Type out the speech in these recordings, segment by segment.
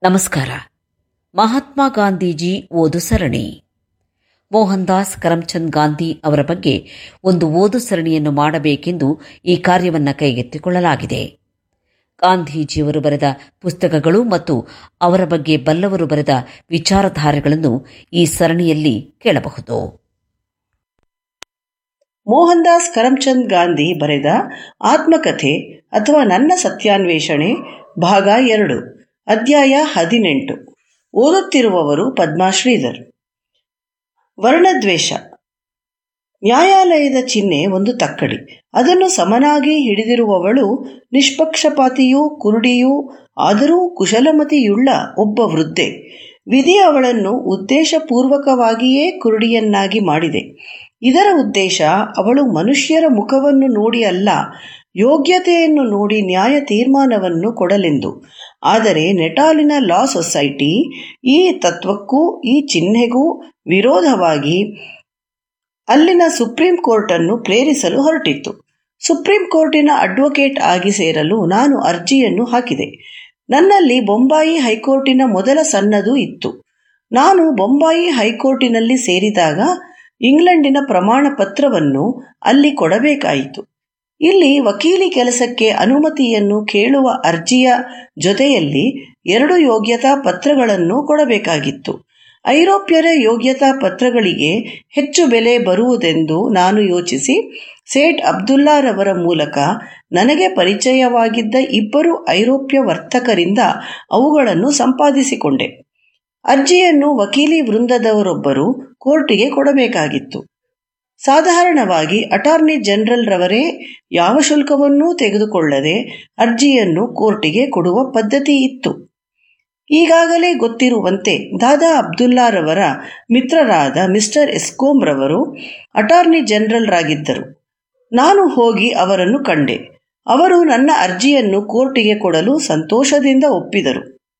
ನಮಸ್ಕಾರ ಮಹಾತ್ಮ ಗಾಂಧೀಜಿ ಓದು ಸರಣಿ ಮೋಹನ್ ದಾಸ್ ಕರಮ್ಚಂದ್ ಗಾಂಧಿ ಅವರ ಬಗ್ಗೆ ಒಂದು ಓದು ಸರಣಿಯನ್ನು ಮಾಡಬೇಕೆಂದು ಈ ಕಾರ್ಯವನ್ನು ಕೈಗೆತ್ತಿಕೊಳ್ಳಲಾಗಿದೆ ಗಾಂಧೀಜಿಯವರು ಬರೆದ ಪುಸ್ತಕಗಳು ಮತ್ತು ಅವರ ಬಗ್ಗೆ ಬಲ್ಲವರು ಬರೆದ ವಿಚಾರಧಾರೆಗಳನ್ನು ಈ ಸರಣಿಯಲ್ಲಿ ಕೇಳಬಹುದು ಮೋಹನ್ ದಾಸ್ ಕರಮ್ಚಂದ್ ಗಾಂಧಿ ಬರೆದ ಆತ್ಮಕಥೆ ಅಥವಾ ನನ್ನ ಸತ್ಯಾನ್ವೇಷಣೆ ಭಾಗ ಎರಡು ಅಧ್ಯಾಯ ಹದಿನೆಂಟು ಓದುತ್ತಿರುವವರು ಪದ್ಮಾ ಶ್ರೀಧರ್ ವರ್ಣದ್ವೇಷ ನ್ಯಾಯಾಲಯದ ಚಿಹ್ನೆ ಒಂದು ತಕ್ಕಡಿ ಅದನ್ನು ಸಮನಾಗಿ ಹಿಡಿದಿರುವವಳು ನಿಷ್ಪಕ್ಷಪಾತಿಯೂ ಕುರುಡಿಯೂ ಆದರೂ ಕುಶಲಮತಿಯುಳ್ಳ ಒಬ್ಬ ವೃದ್ಧೆ ವಿಧಿ ಅವಳನ್ನು ಉದ್ದೇಶಪೂರ್ವಕವಾಗಿಯೇ ಕುರುಡಿಯನ್ನಾಗಿ ಮಾಡಿದೆ ಇದರ ಉದ್ದೇಶ ಅವಳು ಮನುಷ್ಯರ ಮುಖವನ್ನು ನೋಡಿ ಅಲ್ಲ ಯೋಗ್ಯತೆಯನ್ನು ನೋಡಿ ನ್ಯಾಯ ತೀರ್ಮಾನವನ್ನು ಕೊಡಲೆಂದು ಆದರೆ ನೆಟಾಲಿನ ಲಾ ಸೊಸೈಟಿ ಈ ತತ್ವಕ್ಕೂ ಈ ಚಿಹ್ನೆಗೂ ವಿರೋಧವಾಗಿ ಅಲ್ಲಿನ ಸುಪ್ರೀಂ ಕೋರ್ಟನ್ನು ಪ್ರೇರಿಸಲು ಹೊರಟಿತ್ತು ಸುಪ್ರೀಂ ಕೋರ್ಟಿನ ಅಡ್ವೊಕೇಟ್ ಆಗಿ ಸೇರಲು ನಾನು ಅರ್ಜಿಯನ್ನು ಹಾಕಿದೆ ನನ್ನಲ್ಲಿ ಬೊಂಬಾಯಿ ಹೈಕೋರ್ಟಿನ ಮೊದಲ ಸನ್ನದು ಇತ್ತು ನಾನು ಬೊಂಬಾಯಿ ಹೈಕೋರ್ಟಿನಲ್ಲಿ ಸೇರಿದಾಗ ಇಂಗ್ಲೆಂಡಿನ ಪ್ರಮಾಣ ಪತ್ರವನ್ನು ಅಲ್ಲಿ ಕೊಡಬೇಕಾಯಿತು ಇಲ್ಲಿ ವಕೀಲಿ ಕೆಲಸಕ್ಕೆ ಅನುಮತಿಯನ್ನು ಕೇಳುವ ಅರ್ಜಿಯ ಜೊತೆಯಲ್ಲಿ ಎರಡು ಯೋಗ್ಯತಾ ಪತ್ರಗಳನ್ನು ಕೊಡಬೇಕಾಗಿತ್ತು ಐರೋಪ್ಯರ ಯೋಗ್ಯತಾ ಪತ್ರಗಳಿಗೆ ಹೆಚ್ಚು ಬೆಲೆ ಬರುವುದೆಂದು ನಾನು ಯೋಚಿಸಿ ಸೇಠ್ ಅಬ್ದುಲ್ಲಾರವರ ಮೂಲಕ ನನಗೆ ಪರಿಚಯವಾಗಿದ್ದ ಇಬ್ಬರು ಐರೋಪ್ಯ ವರ್ತಕರಿಂದ ಅವುಗಳನ್ನು ಸಂಪಾದಿಸಿಕೊಂಡೆ ಅರ್ಜಿಯನ್ನು ವಕೀಲಿ ವೃಂದದವರೊಬ್ಬರು ಕೋರ್ಟಿಗೆ ಕೊಡಬೇಕಾಗಿತ್ತು ಸಾಧಾರಣವಾಗಿ ಅಟಾರ್ನಿ ಜನರಲ್ ರವರೇ ಯಾವ ಶುಲ್ಕವನ್ನೂ ತೆಗೆದುಕೊಳ್ಳದೆ ಅರ್ಜಿಯನ್ನು ಕೋರ್ಟಿಗೆ ಕೊಡುವ ಪದ್ಧತಿ ಇತ್ತು ಈಗಾಗಲೇ ಗೊತ್ತಿರುವಂತೆ ದಾದಾ ಅಬ್ದುಲ್ಲಾರವರ ಮಿತ್ರರಾದ ಮಿಸ್ಟರ್ ಎಸ್ಕೋಮ್ ರವರು ಅಟಾರ್ನಿ ಜನರಲ್ ರಾಗಿದ್ದರು ನಾನು ಹೋಗಿ ಅವರನ್ನು ಕಂಡೆ ಅವರು ನನ್ನ ಅರ್ಜಿಯನ್ನು ಕೋರ್ಟಿಗೆ ಕೊಡಲು ಸಂತೋಷದಿಂದ ಒಪ್ಪಿದರು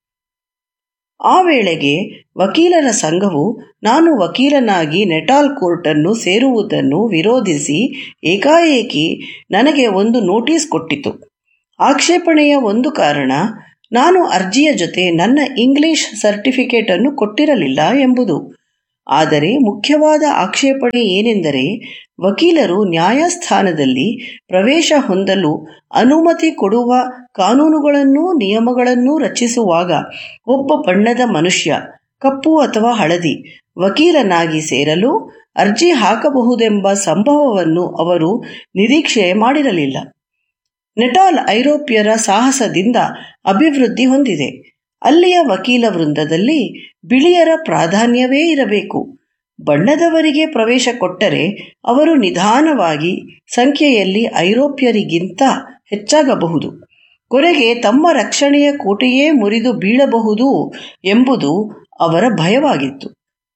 ಆ ವೇಳೆಗೆ ವಕೀಲರ ಸಂಘವು ನಾನು ವಕೀಲನಾಗಿ ನೆಟಾಲ್ ಕೋರ್ಟನ್ನು ಸೇರುವುದನ್ನು ವಿರೋಧಿಸಿ ಏಕಾಏಕಿ ನನಗೆ ಒಂದು ನೋಟಿಸ್ ಕೊಟ್ಟಿತು ಆಕ್ಷೇಪಣೆಯ ಒಂದು ಕಾರಣ ನಾನು ಅರ್ಜಿಯ ಜೊತೆ ನನ್ನ ಇಂಗ್ಲಿಷ್ ಸರ್ಟಿಫಿಕೇಟ್ ಅನ್ನು ಕೊಟ್ಟಿರಲಿಲ್ಲ ಎಂಬುದು ಆದರೆ ಮುಖ್ಯವಾದ ಆಕ್ಷೇಪಣೆ ಏನೆಂದರೆ ವಕೀಲರು ನ್ಯಾಯಸ್ಥಾನದಲ್ಲಿ ಪ್ರವೇಶ ಹೊಂದಲು ಅನುಮತಿ ಕೊಡುವ ಕಾನೂನುಗಳನ್ನೂ ನಿಯಮಗಳನ್ನೂ ರಚಿಸುವಾಗ ಒಬ್ಬ ಬಣ್ಣದ ಮನುಷ್ಯ ಕಪ್ಪು ಅಥವಾ ಹಳದಿ ವಕೀಲನಾಗಿ ಸೇರಲು ಅರ್ಜಿ ಹಾಕಬಹುದೆಂಬ ಸಂಭವವನ್ನು ಅವರು ನಿರೀಕ್ಷೆ ಮಾಡಿರಲಿಲ್ಲ ನೆಟಾಲ್ ಐರೋಪ್ಯರ ಸಾಹಸದಿಂದ ಅಭಿವೃದ್ಧಿ ಹೊಂದಿದೆ ಅಲ್ಲಿಯ ವಕೀಲ ವೃಂದದಲ್ಲಿ ಬಿಳಿಯರ ಪ್ರಾಧಾನ್ಯವೇ ಇರಬೇಕು ಬಣ್ಣದವರಿಗೆ ಪ್ರವೇಶ ಕೊಟ್ಟರೆ ಅವರು ನಿಧಾನವಾಗಿ ಸಂಖ್ಯೆಯಲ್ಲಿ ಐರೋಪ್ಯರಿಗಿಂತ ಹೆಚ್ಚಾಗಬಹುದು ಕೊನೆಗೆ ತಮ್ಮ ರಕ್ಷಣೆಯ ಕೋಟೆಯೇ ಮುರಿದು ಬೀಳಬಹುದು ಎಂಬುದು ಅವರ ಭಯವಾಗಿತ್ತು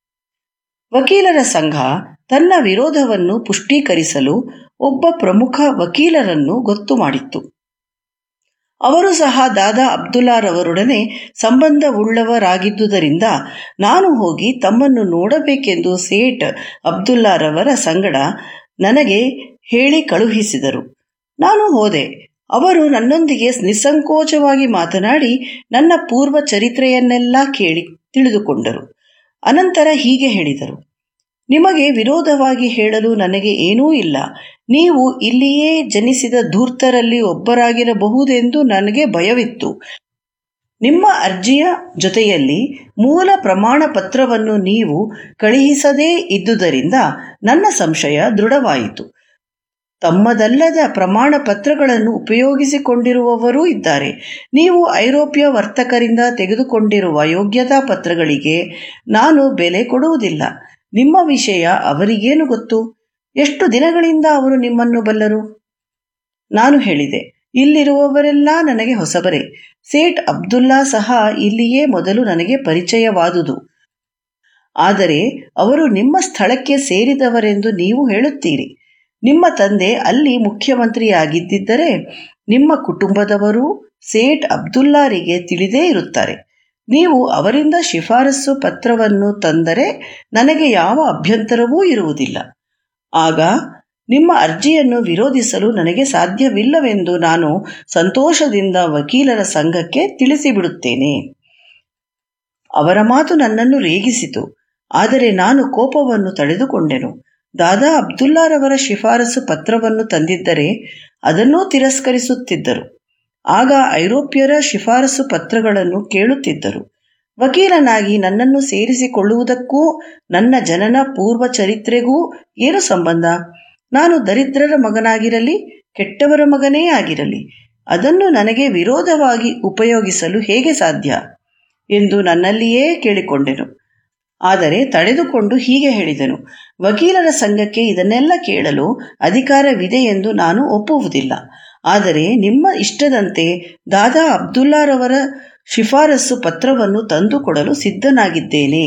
ವಕೀಲರ ಸಂಘ ತನ್ನ ವಿರೋಧವನ್ನು ಪುಷ್ಟೀಕರಿಸಲು ಒಬ್ಬ ಪ್ರಮುಖ ವಕೀಲರನ್ನು ಗೊತ್ತು ಮಾಡಿತ್ತು ಅವರು ಸಹ ದಾದಾ ಅಬ್ದುಲ್ಲಾರವರೊಡನೆ ಸಂಬಂಧವುಳ್ಳವರಾಗಿದ್ದುದರಿಂದ ನಾನು ಹೋಗಿ ತಮ್ಮನ್ನು ನೋಡಬೇಕೆಂದು ಸೇಠ್ ಅಬ್ದುಲ್ಲಾರವರ ಸಂಗಡ ನನಗೆ ಹೇಳಿ ಕಳುಹಿಸಿದರು ನಾನು ಹೋದೆ ಅವರು ನನ್ನೊಂದಿಗೆ ನಿಸ್ಸಂಕೋಚವಾಗಿ ಮಾತನಾಡಿ ನನ್ನ ಪೂರ್ವ ಚರಿತ್ರೆಯನ್ನೆಲ್ಲ ಕೇಳಿ ತಿಳಿದುಕೊಂಡರು ಅನಂತರ ಹೀಗೆ ಹೇಳಿದರು ನಿಮಗೆ ವಿರೋಧವಾಗಿ ಹೇಳಲು ನನಗೆ ಏನೂ ಇಲ್ಲ ನೀವು ಇಲ್ಲಿಯೇ ಜನಿಸಿದ ಧೂರ್ತರಲ್ಲಿ ಒಬ್ಬರಾಗಿರಬಹುದೆಂದು ನನಗೆ ಭಯವಿತ್ತು ನಿಮ್ಮ ಅರ್ಜಿಯ ಜೊತೆಯಲ್ಲಿ ಮೂಲ ಪ್ರಮಾಣ ಪತ್ರವನ್ನು ನೀವು ಕಳುಹಿಸದೇ ಇದ್ದುದರಿಂದ ನನ್ನ ಸಂಶಯ ದೃಢವಾಯಿತು ತಮ್ಮದಲ್ಲದ ಪ್ರಮಾಣ ಪತ್ರಗಳನ್ನು ಉಪಯೋಗಿಸಿಕೊಂಡಿರುವವರೂ ಇದ್ದಾರೆ ನೀವು ಐರೋಪ್ಯ ವರ್ತಕರಿಂದ ತೆಗೆದುಕೊಂಡಿರುವ ಯೋಗ್ಯತಾ ಪತ್ರಗಳಿಗೆ ನಾನು ಬೆಲೆ ಕೊಡುವುದಿಲ್ಲ ನಿಮ್ಮ ವಿಷಯ ಅವರಿಗೇನು ಗೊತ್ತು ಎಷ್ಟು ದಿನಗಳಿಂದ ಅವರು ನಿಮ್ಮನ್ನು ಬಲ್ಲರು ನಾನು ಹೇಳಿದೆ ಇಲ್ಲಿರುವವರೆಲ್ಲ ನನಗೆ ಹೊಸಬರೇ ಸೇಠ್ ಅಬ್ದುಲ್ಲಾ ಸಹ ಇಲ್ಲಿಯೇ ಮೊದಲು ನನಗೆ ಪರಿಚಯವಾದುದು ಆದರೆ ಅವರು ನಿಮ್ಮ ಸ್ಥಳಕ್ಕೆ ಸೇರಿದವರೆಂದು ನೀವು ಹೇಳುತ್ತೀರಿ ನಿಮ್ಮ ತಂದೆ ಅಲ್ಲಿ ಮುಖ್ಯಮಂತ್ರಿಯಾಗಿದ್ದಿದ್ದರೆ ನಿಮ್ಮ ಕುಟುಂಬದವರು ಸೇಠ್ ಅಬ್ದುಲ್ಲಾರಿಗೆ ತಿಳಿದೇ ಇರುತ್ತಾರೆ ನೀವು ಅವರಿಂದ ಶಿಫಾರಸು ಪತ್ರವನ್ನು ತಂದರೆ ನನಗೆ ಯಾವ ಅಭ್ಯಂತರವೂ ಇರುವುದಿಲ್ಲ ಆಗ ನಿಮ್ಮ ಅರ್ಜಿಯನ್ನು ವಿರೋಧಿಸಲು ನನಗೆ ಸಾಧ್ಯವಿಲ್ಲವೆಂದು ನಾನು ಸಂತೋಷದಿಂದ ವಕೀಲರ ಸಂಘಕ್ಕೆ ತಿಳಿಸಿಬಿಡುತ್ತೇನೆ ಅವರ ಮಾತು ನನ್ನನ್ನು ರೇಗಿಸಿತು ಆದರೆ ನಾನು ಕೋಪವನ್ನು ತಡೆದುಕೊಂಡೆನು ದಾದಾ ಅಬ್ದುಲ್ಲಾರವರ ಶಿಫಾರಸು ಪತ್ರವನ್ನು ತಂದಿದ್ದರೆ ಅದನ್ನೂ ತಿರಸ್ಕರಿಸುತ್ತಿದ್ದರು ಆಗ ಐರೋಪ್ಯರ ಶಿಫಾರಸು ಪತ್ರಗಳನ್ನು ಕೇಳುತ್ತಿದ್ದರು ವಕೀಲನಾಗಿ ನನ್ನನ್ನು ಸೇರಿಸಿಕೊಳ್ಳುವುದಕ್ಕೂ ನನ್ನ ಜನನ ಪೂರ್ವ ಚರಿತ್ರೆಗೂ ಏನು ಸಂಬಂಧ ನಾನು ದರಿದ್ರರ ಮಗನಾಗಿರಲಿ ಕೆಟ್ಟವರ ಮಗನೇ ಆಗಿರಲಿ ಅದನ್ನು ನನಗೆ ವಿರೋಧವಾಗಿ ಉಪಯೋಗಿಸಲು ಹೇಗೆ ಸಾಧ್ಯ ಎಂದು ನನ್ನಲ್ಲಿಯೇ ಕೇಳಿಕೊಂಡೆನು ಆದರೆ ತಡೆದುಕೊಂಡು ಹೀಗೆ ಹೇಳಿದನು ವಕೀಲರ ಸಂಘಕ್ಕೆ ಇದನ್ನೆಲ್ಲ ಕೇಳಲು ಅಧಿಕಾರವಿದೆ ಎಂದು ನಾನು ಒಪ್ಪುವುದಿಲ್ಲ ಆದರೆ ನಿಮ್ಮ ಇಷ್ಟದಂತೆ ದಾದಾ ಅಬ್ದುಲ್ಲಾರವರ ಶಿಫಾರಸು ಪತ್ರವನ್ನು ತಂದುಕೊಡಲು ಸಿದ್ಧನಾಗಿದ್ದೇನೆ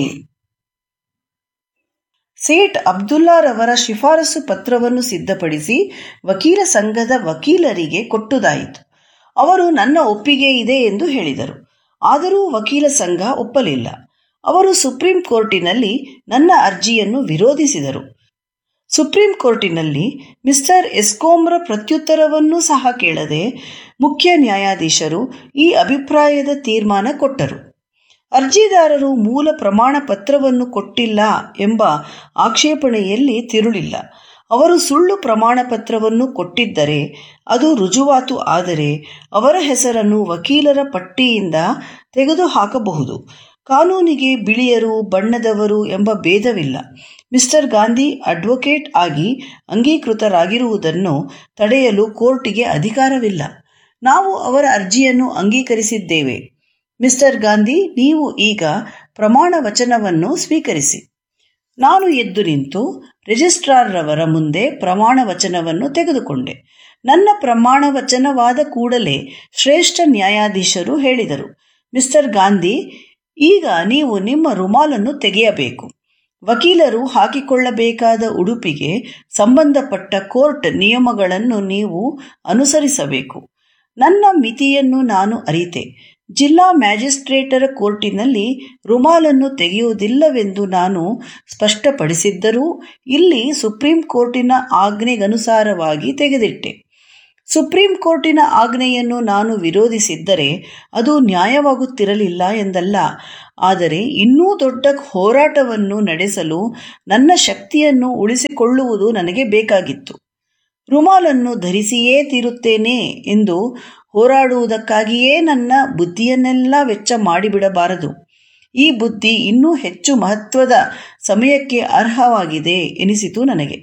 ಸೇಠ್ ಅಬ್ದುಲ್ಲಾರವರ ಶಿಫಾರಸು ಪತ್ರವನ್ನು ಸಿದ್ಧಪಡಿಸಿ ವಕೀಲ ಸಂಘದ ವಕೀಲರಿಗೆ ಕೊಟ್ಟುದಾಯಿತು ಅವರು ನನ್ನ ಒಪ್ಪಿಗೆ ಇದೆ ಎಂದು ಹೇಳಿದರು ಆದರೂ ವಕೀಲ ಸಂಘ ಒಪ್ಪಲಿಲ್ಲ ಅವರು ಸುಪ್ರೀಂ ಕೋರ್ಟಿನಲ್ಲಿ ನನ್ನ ಅರ್ಜಿಯನ್ನು ವಿರೋಧಿಸಿದರು ಸುಪ್ರೀಂ ಕೋರ್ಟಿನಲ್ಲಿ ಮಿಸ್ಟರ್ ಎಸ್ಕೋಮ್ರ ಪ್ರತ್ಯುತ್ತರವನ್ನೂ ಸಹ ಕೇಳದೆ ಮುಖ್ಯ ನ್ಯಾಯಾಧೀಶರು ಈ ಅಭಿಪ್ರಾಯದ ತೀರ್ಮಾನ ಕೊಟ್ಟರು ಅರ್ಜಿದಾರರು ಮೂಲ ಪ್ರಮಾಣ ಪತ್ರವನ್ನು ಕೊಟ್ಟಿಲ್ಲ ಎಂಬ ಆಕ್ಷೇಪಣೆಯಲ್ಲಿ ತಿರುಳಿಲ್ಲ ಅವರು ಸುಳ್ಳು ಪ್ರಮಾಣ ಪತ್ರವನ್ನು ಕೊಟ್ಟಿದ್ದರೆ ಅದು ರುಜುವಾತು ಆದರೆ ಅವರ ಹೆಸರನ್ನು ವಕೀಲರ ಪಟ್ಟಿಯಿಂದ ತೆಗೆದುಹಾಕಬಹುದು ಕಾನೂನಿಗೆ ಬಿಳಿಯರು ಬಣ್ಣದವರು ಎಂಬ ಭೇದವಿಲ್ಲ ಮಿಸ್ಟರ್ ಗಾಂಧಿ ಅಡ್ವೊಕೇಟ್ ಆಗಿ ಅಂಗೀಕೃತರಾಗಿರುವುದನ್ನು ತಡೆಯಲು ಕೋರ್ಟಿಗೆ ಅಧಿಕಾರವಿಲ್ಲ ನಾವು ಅವರ ಅರ್ಜಿಯನ್ನು ಅಂಗೀಕರಿಸಿದ್ದೇವೆ ಮಿಸ್ಟರ್ ಗಾಂಧಿ ನೀವು ಈಗ ಪ್ರಮಾಣ ವಚನವನ್ನು ಸ್ವೀಕರಿಸಿ ನಾನು ಎದ್ದು ನಿಂತು ರಿಜಿಸ್ಟ್ರಾರ್ರವರ ಮುಂದೆ ಪ್ರಮಾಣ ವಚನವನ್ನು ತೆಗೆದುಕೊಂಡೆ ನನ್ನ ಪ್ರಮಾಣ ವಚನವಾದ ಕೂಡಲೇ ಶ್ರೇಷ್ಠ ನ್ಯಾಯಾಧೀಶರು ಹೇಳಿದರು ಮಿಸ್ಟರ್ ಗಾಂಧಿ ಈಗ ನೀವು ನಿಮ್ಮ ರುಮಾಲನ್ನು ತೆಗೆಯಬೇಕು ವಕೀಲರು ಹಾಕಿಕೊಳ್ಳಬೇಕಾದ ಉಡುಪಿಗೆ ಸಂಬಂಧಪಟ್ಟ ಕೋರ್ಟ್ ನಿಯಮಗಳನ್ನು ನೀವು ಅನುಸರಿಸಬೇಕು ನನ್ನ ಮಿತಿಯನ್ನು ನಾನು ಅರಿತೆ ಜಿಲ್ಲಾ ಮ್ಯಾಜಿಸ್ಟ್ರೇಟರ ಕೋರ್ಟಿನಲ್ಲಿ ರುಮಾಲನ್ನು ತೆಗೆಯುವುದಿಲ್ಲವೆಂದು ನಾನು ಸ್ಪಷ್ಟಪಡಿಸಿದ್ದರೂ ಇಲ್ಲಿ ಸುಪ್ರೀಂ ಕೋರ್ಟಿನ ಆಜ್ಞೆಗನುಸಾರವಾಗಿ ತೆಗೆದಿಟ್ಟೆ ಸುಪ್ರೀಂ ಕೋರ್ಟಿನ ಆಜ್ಞೆಯನ್ನು ನಾನು ವಿರೋಧಿಸಿದ್ದರೆ ಅದು ನ್ಯಾಯವಾಗುತ್ತಿರಲಿಲ್ಲ ಎಂದಲ್ಲ ಆದರೆ ಇನ್ನೂ ದೊಡ್ಡ ಹೋರಾಟವನ್ನು ನಡೆಸಲು ನನ್ನ ಶಕ್ತಿಯನ್ನು ಉಳಿಸಿಕೊಳ್ಳುವುದು ನನಗೆ ಬೇಕಾಗಿತ್ತು ರುಮಾಲನ್ನು ಧರಿಸಿಯೇ ತೀರುತ್ತೇನೆ ಎಂದು ಹೋರಾಡುವುದಕ್ಕಾಗಿಯೇ ನನ್ನ ಬುದ್ಧಿಯನ್ನೆಲ್ಲ ವೆಚ್ಚ ಮಾಡಿಬಿಡಬಾರದು ಈ ಬುದ್ಧಿ ಇನ್ನೂ ಹೆಚ್ಚು ಮಹತ್ವದ ಸಮಯಕ್ಕೆ ಅರ್ಹವಾಗಿದೆ ಎನಿಸಿತು ನನಗೆ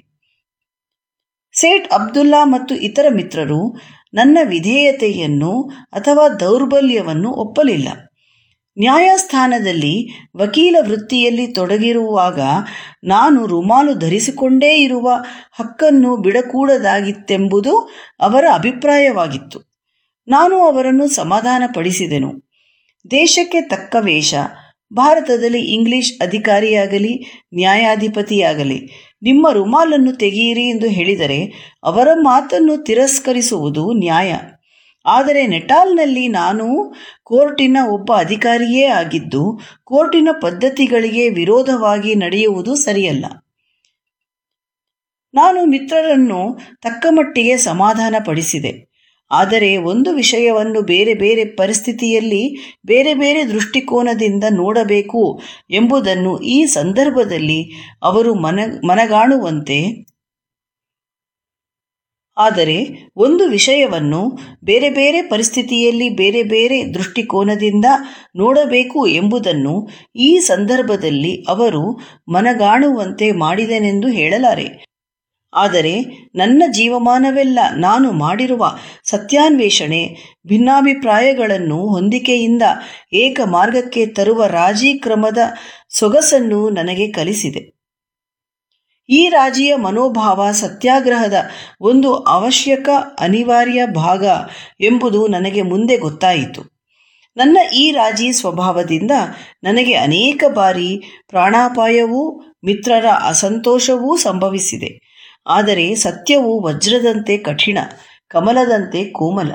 ಸೇಠ್ ಅಬ್ದುಲ್ಲಾ ಮತ್ತು ಇತರ ಮಿತ್ರರು ನನ್ನ ವಿಧೇಯತೆಯನ್ನು ಅಥವಾ ದೌರ್ಬಲ್ಯವನ್ನು ಒಪ್ಪಲಿಲ್ಲ ನ್ಯಾಯಸ್ಥಾನದಲ್ಲಿ ವಕೀಲ ವೃತ್ತಿಯಲ್ಲಿ ತೊಡಗಿರುವಾಗ ನಾನು ರುಮಾಲು ಧರಿಸಿಕೊಂಡೇ ಇರುವ ಹಕ್ಕನ್ನು ಬಿಡಕೂಡದಾಗಿತ್ತೆಂಬುದು ಅವರ ಅಭಿಪ್ರಾಯವಾಗಿತ್ತು ನಾನು ಅವರನ್ನು ಸಮಾಧಾನಪಡಿಸಿದೆನು ದೇಶಕ್ಕೆ ತಕ್ಕ ವೇಷ ಭಾರತದಲ್ಲಿ ಇಂಗ್ಲಿಷ್ ಅಧಿಕಾರಿಯಾಗಲಿ ನ್ಯಾಯಾಧಿಪತಿಯಾಗಲಿ ನಿಮ್ಮ ರುಮಾಲನ್ನು ತೆಗೆಯಿರಿ ಎಂದು ಹೇಳಿದರೆ ಅವರ ಮಾತನ್ನು ತಿರಸ್ಕರಿಸುವುದು ನ್ಯಾಯ ಆದರೆ ನೆಟಾಲ್ನಲ್ಲಿ ನಾನು ಕೋರ್ಟಿನ ಒಬ್ಬ ಅಧಿಕಾರಿಯೇ ಆಗಿದ್ದು ಕೋರ್ಟಿನ ಪದ್ಧತಿಗಳಿಗೆ ವಿರೋಧವಾಗಿ ನಡೆಯುವುದು ಸರಿಯಲ್ಲ ನಾನು ಮಿತ್ರರನ್ನು ತಕ್ಕಮಟ್ಟಿಗೆ ಸಮಾಧಾನಪಡಿಸಿದೆ ಆದರೆ ಒಂದು ವಿಷಯವನ್ನು ಬೇರೆ ಬೇರೆ ಪರಿಸ್ಥಿತಿಯಲ್ಲಿ ಬೇರೆ ಬೇರೆ ದೃಷ್ಟಿಕೋನದಿಂದ ನೋಡಬೇಕು ಎಂಬುದನ್ನು ಈ ಸಂದರ್ಭದಲ್ಲಿ ಅವರು ಮನ ಮನಗಾಣುವಂತೆ ಆದರೆ ಒಂದು ವಿಷಯವನ್ನು ಬೇರೆ ಬೇರೆ ಪರಿಸ್ಥಿತಿಯಲ್ಲಿ ಬೇರೆ ಬೇರೆ ದೃಷ್ಟಿಕೋನದಿಂದ ನೋಡಬೇಕು ಎಂಬುದನ್ನು ಈ ಸಂದರ್ಭದಲ್ಲಿ ಅವರು ಮನಗಾಣುವಂತೆ ಮಾಡಿದೆನೆಂದು ಹೇಳಲಾರೆ ಆದರೆ ನನ್ನ ಜೀವಮಾನವೆಲ್ಲ ನಾನು ಮಾಡಿರುವ ಸತ್ಯಾನ್ವೇಷಣೆ ಭಿನ್ನಾಭಿಪ್ರಾಯಗಳನ್ನು ಹೊಂದಿಕೆಯಿಂದ ಏಕ ಮಾರ್ಗಕ್ಕೆ ತರುವ ರಾಜಿ ಕ್ರಮದ ಸೊಗಸನ್ನು ನನಗೆ ಕಲಿಸಿದೆ ಈ ರಾಜಿಯ ಮನೋಭಾವ ಸತ್ಯಾಗ್ರಹದ ಒಂದು ಅವಶ್ಯಕ ಅನಿವಾರ್ಯ ಭಾಗ ಎಂಬುದು ನನಗೆ ಮುಂದೆ ಗೊತ್ತಾಯಿತು ನನ್ನ ಈ ರಾಜಿ ಸ್ವಭಾವದಿಂದ ನನಗೆ ಅನೇಕ ಬಾರಿ ಪ್ರಾಣಾಪಾಯವೂ ಮಿತ್ರರ ಅಸಂತೋಷವೂ ಸಂಭವಿಸಿದೆ ಆದರೆ ಸತ್ಯವು ವಜ್ರದಂತೆ ಕಠಿಣ ಕಮಲದಂತೆ ಕೋಮಲ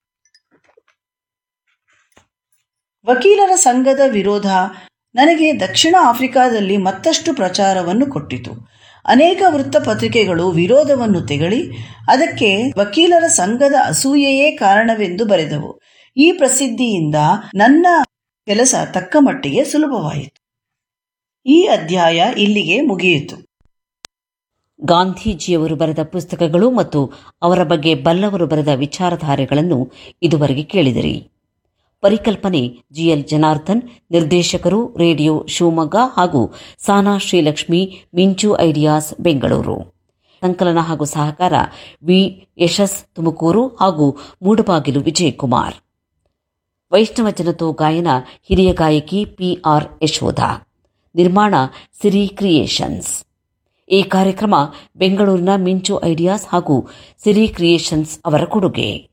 ವಕೀಲರ ಸಂಘದ ವಿರೋಧ ನನಗೆ ದಕ್ಷಿಣ ಆಫ್ರಿಕಾದಲ್ಲಿ ಮತ್ತಷ್ಟು ಪ್ರಚಾರವನ್ನು ಕೊಟ್ಟಿತು ಅನೇಕ ವೃತ್ತಪತ್ರಿಕೆಗಳು ವಿರೋಧವನ್ನು ತೆಗಳಿ ಅದಕ್ಕೆ ವಕೀಲರ ಸಂಘದ ಅಸೂಯೆಯೇ ಕಾರಣವೆಂದು ಬರೆದವು ಈ ಪ್ರಸಿದ್ಧಿಯಿಂದ ನನ್ನ ಕೆಲಸ ತಕ್ಕ ಮಟ್ಟಿಗೆ ಸುಲಭವಾಯಿತು ಈ ಅಧ್ಯಾಯ ಇಲ್ಲಿಗೆ ಮುಗಿಯಿತು ಗಾಂಧೀಜಿಯವರು ಬರೆದ ಪುಸ್ತಕಗಳು ಮತ್ತು ಅವರ ಬಗ್ಗೆ ಬಲ್ಲವರು ಬರೆದ ವಿಚಾರಧಾರೆಗಳನ್ನು ಇದುವರೆಗೆ ಕೇಳಿದಿರಿ ಪರಿಕಲ್ಪನೆ ಜಿಎಲ್ ಜನಾರ್ದನ್ ನಿರ್ದೇಶಕರು ರೇಡಿಯೋ ಶಿವಮೊಗ್ಗ ಹಾಗೂ ಸಾನಾ ಶ್ರೀಲಕ್ಷ್ಮಿ ಮಿಂಚು ಐಡಿಯಾಸ್ ಬೆಂಗಳೂರು ಸಂಕಲನ ಹಾಗೂ ಸಹಕಾರ ವಿ ಯಶಸ್ ತುಮಕೂರು ಹಾಗೂ ಮೂಡಬಾಗಿಲು ವಿಜಯಕುಮಾರ್ ವೈಷ್ಣವ ಜನತೋ ಗಾಯನ ಹಿರಿಯ ಗಾಯಕಿ ಪಿಆರ್ ಯಶೋಧ ನಿರ್ಮಾಣ ಸಿರಿ ಕ್ರಿಯೇಷನ್ಸ್ ಈ ಕಾರ್ಯಕ್ರಮ ಬೆಂಗಳೂರಿನ ಮಿಂಚು ಐಡಿಯಾಸ್ ಹಾಗೂ ಸಿರಿ ಕ್ರಿಯೇಷನ್ಸ್ ಅವರ ಕೊಡುಗೆ